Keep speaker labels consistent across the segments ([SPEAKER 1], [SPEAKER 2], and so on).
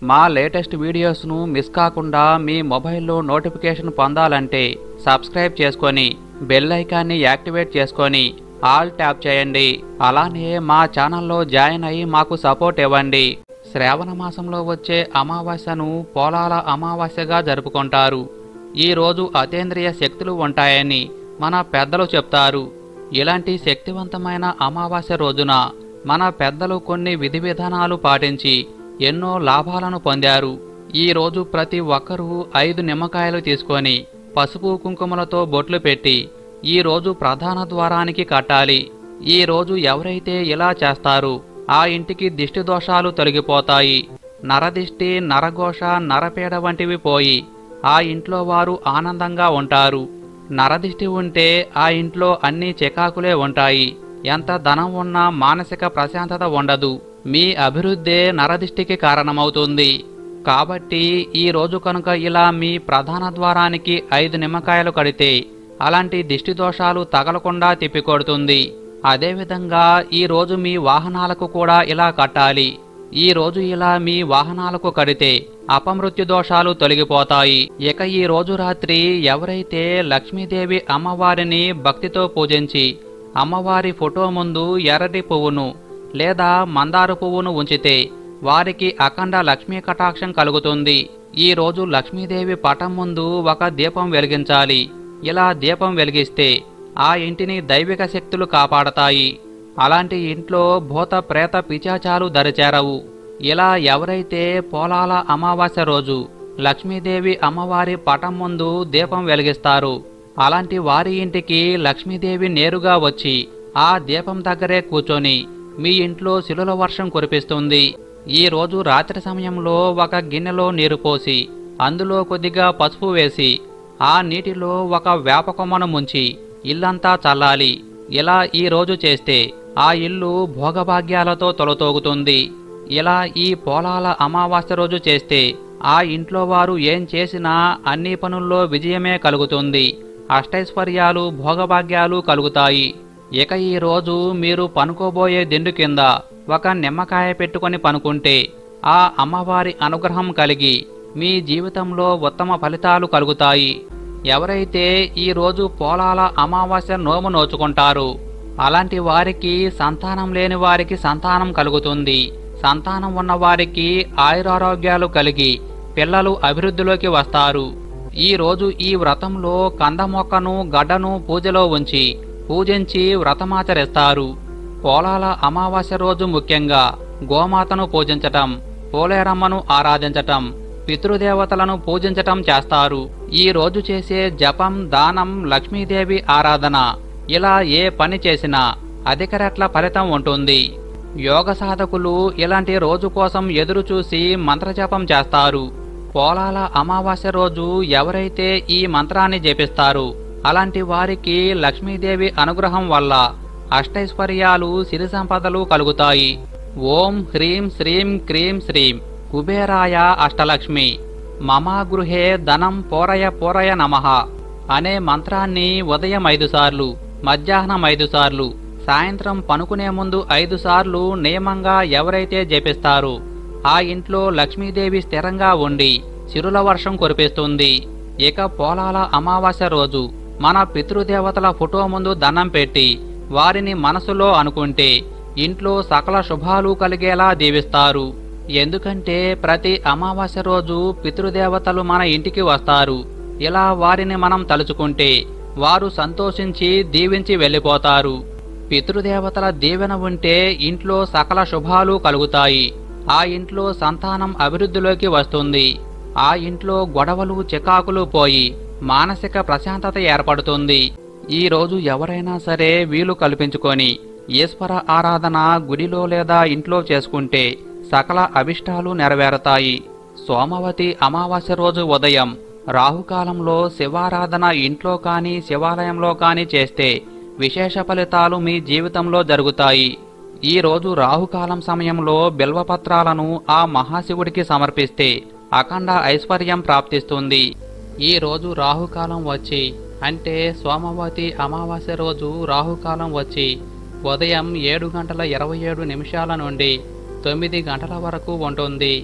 [SPEAKER 1] మా latest వీడియోస్ను miss కాకుండా మీ మొబైల్లో నోటిఫికేషన్ పొందాలంటే సబ్స్క్రైబ్ చేసుకొని బెల్ ఐకాన్ని యాక్టివేట్ చేసుకొని ఆల్ ట్యాప్ చేయండి అలానే మా ఛానల్లో జాయిన్ అయ్యి మాకు సపోర్ట్ ఇవ్వండి శ్రావణ మాసంలో వచ్చే అమావాస్యను పోలాల అమావాస్యగా జరుపుకుంటారు ఈ రోజు అతేంద్రియ శక్తులు ఉంటాయని మన పెద్దలు చెప్తారు ఇలాంటి శక్తివంతమైన అమావాస్య రోజున మన పెద్దలు కొన్ని విధి విధానాలు పాటించి ఎన్నో లాభాలను పొందారు ఈ రోజు ప్రతి ఒక్కరూ ఐదు నిమ్మకాయలు తీసుకొని పసుపు కుంకుమలతో బొట్లు పెట్టి ఈ రోజు ప్రధాన ద్వారానికి కట్టాలి ఈ రోజు ఎవరైతే ఇలా చేస్తారో ఆ ఇంటికి దిష్టి దోషాలు తొలగిపోతాయి నరదిష్టి నరఘోష నరపీడ వంటివి పోయి ఆ ఇంట్లో వారు ఆనందంగా ఉంటారు నరదిష్టి ఉంటే ఆ ఇంట్లో అన్ని చికాకులే ఉంటాయి ఎంత ధనం ఉన్నా మానసిక ప్రశాంతత ఉండదు మీ అభివృద్ధే నరదిష్టికి కారణమవుతుంది కాబట్టి ఈ రోజు కనుక ఇలా మీ ప్రధాన ద్వారానికి ఐదు నిమ్మకాయలు కడితే అలాంటి దిష్టి దోషాలు తగలకుండా తిప్పికొడుతుంది అదేవిధంగా ఈ రోజు మీ వాహనాలకు కూడా ఇలా కట్టాలి ఈ రోజు ఇలా మీ వాహనాలకు కడితే అపమృత్యు దోషాలు తొలగిపోతాయి ఇక ఈ రోజు రాత్రి ఎవరైతే లక్ష్మీదేవి అమ్మవారిని భక్తితో పూజించి అమ్మవారి ఫోటో ముందు ఎర్రటి పువ్వును లేదా మందార పువ్వును ఉంచితే వారికి అఖండ లక్ష్మీ కటాక్షం కలుగుతుంది ఈ రోజు లక్ష్మీదేవి పటం ముందు ఒక దీపం వెలిగించాలి ఇలా దీపం వెలిగిస్తే ఆ ఇంటిని దైవిక శక్తులు కాపాడతాయి అలాంటి ఇంట్లో భూత ప్రేత పిచాచాలు దరిచేరవు ఇలా ఎవరైతే పోలాల అమావాస్య రోజు లక్ష్మీదేవి అమ్మవారి పటం ముందు దీపం వెలిగిస్తారు అలాంటి వారి ఇంటికి లక్ష్మీదేవి నేరుగా వచ్చి ఆ దీపం దగ్గరే కూర్చొని మీ ఇంట్లో శిలుల వర్షం కురిపిస్తుంది ఈ రోజు రాత్రి సమయంలో ఒక గిన్నెలో నీరు పోసి అందులో కొద్దిగా పసుపు వేసి ఆ నీటిలో ఒక వేప కొమ్మను ముంచి ఇల్లంతా చల్లాలి ఇలా ఈ రోజు చేస్తే ఆ ఇల్లు భోగభాగ్యాలతో తొలతోగుతుంది ఇలా ఈ పోలాల అమావాస్య రోజు చేస్తే ఆ ఇంట్లో వారు ఏం చేసినా అన్ని పనుల్లో విజయమే కలుగుతుంది అష్టైశ్వర్యాలు భోగభాగ్యాలు కలుగుతాయి ఇక ఈ రోజు మీరు పనుకోబోయే దిండు కింద ఒక నిమ్మకాయ పెట్టుకొని పనుకుంటే ఆ అమ్మవారి అనుగ్రహం కలిగి మీ జీవితంలో ఉత్తమ ఫలితాలు కలుగుతాయి ఎవరైతే ఈ రోజు పోలాల అమావాస్య నోము నోచుకుంటారో అలాంటి వారికి సంతానం లేని వారికి సంతానం కలుగుతుంది సంతానం ఉన్న వారికి ఆయురారోగ్యాలు కలిగి పిల్లలు అభివృద్ధిలోకి వస్తారు ఈ రోజు ఈ వ్రతంలో కంద మొక్కను గడ్డను పూజలో ఉంచి పూజించి వ్రతమాచరిస్తారు పోలాల అమావాస్య రోజు ముఖ్యంగా గోమాతను పూజించటం పోలేరమ్మను ఆరాధించటం పితృదేవతలను పూజించటం చేస్తారు ఈ రోజు చేసే జపం దానం లక్ష్మీదేవి ఆరాధన ఇలా ఏ పని చేసినా అధిక రెట్ల ఫలితం ఉంటుంది యోగ సాధకులు ఇలాంటి రోజు కోసం ఎదురు చూసి మంత్రజపం చేస్తారు పోలాల అమావాస్య రోజు ఎవరైతే ఈ మంత్రాన్ని జపిస్తారో అలాంటి వారికి లక్ష్మీదేవి అనుగ్రహం వల్ల అష్టైశ్వర్యాలు సిరి సంపదలు కలుగుతాయి ఓం హ్రీం శ్రీం క్రీం శ్రీం కుబేరాయ అష్టలక్ష్మి మమా గృహే ధనం పోరయ పోరయ నమః అనే మంత్రాన్ని ఉదయం ఐదు సార్లు మధ్యాహ్నం ఐదు సార్లు సాయంత్రం పనుకునే ముందు ఐదు సార్లు నియమంగా ఎవరైతే జపిస్తారో ఆ ఇంట్లో లక్ష్మీదేవి స్థిరంగా ఉండి సిరుల వర్షం కురిపిస్తుంది ఇక పోలాల అమావాస్య రోజు మన పితృదేవతల ఫోటో ముందు దండం పెట్టి వారిని మనసులో అనుకుంటే ఇంట్లో సకల శుభాలు కలిగేలా దీవిస్తారు ఎందుకంటే ప్రతి అమావాస్య రోజు పితృదేవతలు మన ఇంటికి వస్తారు ఇలా వారిని మనం తలుచుకుంటే వారు సంతోషించి దీవించి వెళ్ళిపోతారు పితృదేవతల దీవెన ఉంటే ఇంట్లో సకల శుభాలు కలుగుతాయి ఆ ఇంట్లో సంతానం అభివృద్ధిలోకి వస్తుంది ఆ ఇంట్లో గొడవలు చికాకులు పోయి మానసిక ప్రశాంతత ఏర్పడుతుంది ఈ రోజు ఎవరైనా సరే వీలు కల్పించుకొని ఈశ్వర ఆరాధన గుడిలో లేదా ఇంట్లో చేసుకుంటే సకల అభిష్టాలు నెరవేరతాయి సోమవతి అమావాస్య రోజు ఉదయం రాహుకాలంలో శివారాధన ఇంట్లో కానీ శివాలయంలో కానీ చేస్తే విశేష ఫలితాలు మీ జీవితంలో జరుగుతాయి ఈ రోజు రాహుకాలం సమయంలో బిల్వపత్రాలను ఆ మహాశివుడికి సమర్పిస్తే అఖండ ఐశ్వర్యం ప్రాప్తిస్తుంది ఈ రోజు రాహుకాలం వచ్చి అంటే సోమవతి అమావాస్య రోజు రాహుకాలం వచ్చి ఉదయం ఏడు గంటల ఇరవై ఏడు నిమిషాల నుండి తొమ్మిది గంటల వరకు ఉంటుంది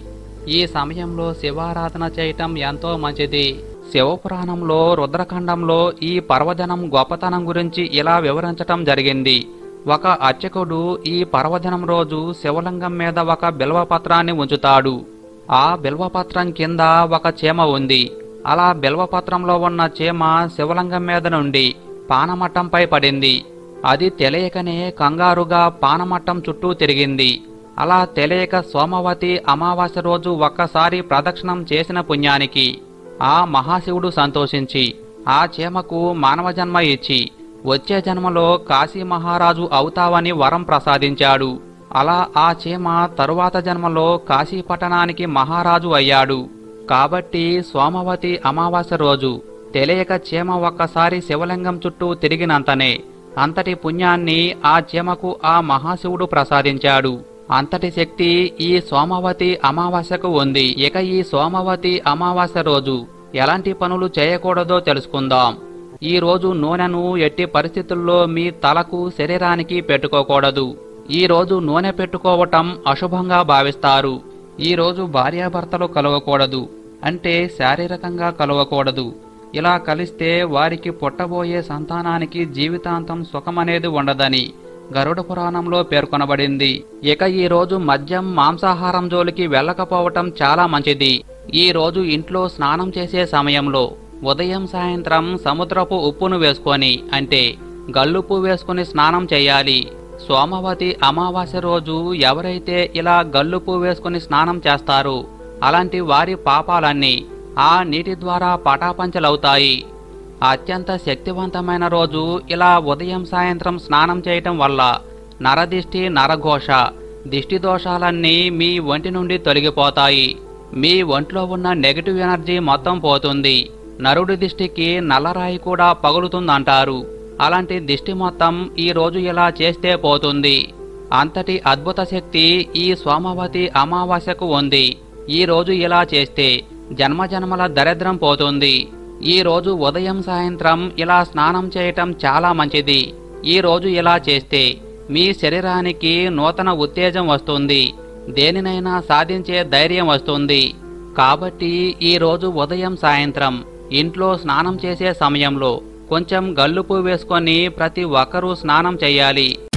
[SPEAKER 1] ఈ సమయంలో శివారాధన చేయటం ఎంతో మంచిది శివపురాణంలో రుద్రఖండంలో ఈ పర్వదినం గొప్పతనం గురించి ఇలా వివరించటం జరిగింది ఒక అర్చకుడు ఈ పర్వదినం రోజు శివలింగం మీద ఒక బిల్వపత్రాన్ని ఉంచుతాడు ఆ బిల్వపత్రం కింద ఒక చీమ ఉంది అలా బిల్వపత్రంలో ఉన్న చీమ శివలింగం మీద నుండి పానమట్టంపై పడింది అది తెలియకనే కంగారుగా పానమట్టం చుట్టూ తిరిగింది అలా తెలియక సోమవతి అమావాస్య రోజు ఒక్కసారి ప్రదక్షిణం చేసిన పుణ్యానికి ఆ మహాశివుడు సంతోషించి ఆ చీమకు మానవ జన్మ ఇచ్చి వచ్చే జన్మలో కాశీ మహారాజు అవుతావని వరం ప్రసాదించాడు అలా ఆ చీమ తరువాత జన్మలో కాశీ పట్టణానికి మహారాజు అయ్యాడు కాబట్టి సోమవతి అమావాస్య రోజు తెలియక చీమ ఒక్కసారి శివలింగం చుట్టూ తిరిగినంతనే అంతటి పుణ్యాన్ని ఆ చీమకు ఆ మహాశివుడు ప్రసాదించాడు అంతటి శక్తి ఈ సోమవతి అమావాస్యకు ఉంది ఇక ఈ సోమవతి అమావాస్య రోజు ఎలాంటి పనులు చేయకూడదో తెలుసుకుందాం ఈ రోజు నూనెను ఎట్టి పరిస్థితుల్లో మీ తలకు శరీరానికి పెట్టుకోకూడదు ఈ రోజు నూనె పెట్టుకోవటం అశుభంగా భావిస్తారు ఈ రోజు భార్యాభర్తలు కలవకూడదు అంటే శారీరకంగా కలవకూడదు ఇలా కలిస్తే వారికి పుట్టబోయే సంతానానికి జీవితాంతం సుఖమనేది ఉండదని గరుడ పురాణంలో పేర్కొనబడింది ఇక ఈ రోజు మద్యం మాంసాహారం జోలికి వెళ్ళకపోవటం చాలా మంచిది ఈ రోజు ఇంట్లో స్నానం చేసే సమయంలో ఉదయం సాయంత్రం సముద్రపు ఉప్పును వేసుకొని అంటే గల్లుప్పు వేసుకొని స్నానం చేయాలి సోమవతి అమావాస్య రోజు ఎవరైతే ఇలా గల్లుప్పు వేసుకొని స్నానం చేస్తారో అలాంటి వారి పాపాలన్నీ ఆ నీటి ద్వారా పటాపంచలవుతాయి అత్యంత శక్తివంతమైన రోజు ఇలా ఉదయం సాయంత్రం స్నానం చేయటం వల్ల నరదిష్టి నరఘోష దిష్టి దోషాలన్నీ మీ ఒంటి నుండి తొలగిపోతాయి మీ ఒంట్లో ఉన్న నెగటివ్ ఎనర్జీ మొత్తం పోతుంది నరుడి దిష్టికి నల్లరాయి కూడా పగులుతుందంటారు అలాంటి దిష్టి మొత్తం ఈ రోజు ఇలా చేస్తే పోతుంది అంతటి అద్భుత శక్తి ఈ సోమవతి అమావాస్యకు ఉంది ఈ రోజు ఇలా చేస్తే జన్మజన్మల దరిద్రం పోతుంది ఈ రోజు ఉదయం సాయంత్రం ఇలా స్నానం చేయటం చాలా మంచిది ఈ రోజు ఇలా చేస్తే మీ శరీరానికి నూతన ఉత్తేజం వస్తుంది దేనినైనా సాధించే ధైర్యం వస్తుంది కాబట్టి ఈ రోజు ఉదయం సాయంత్రం ఇంట్లో స్నానం చేసే సమయంలో కొంచెం గల్లుపు వేసుకొని ప్రతి ఒక్కరూ స్నానం చేయాలి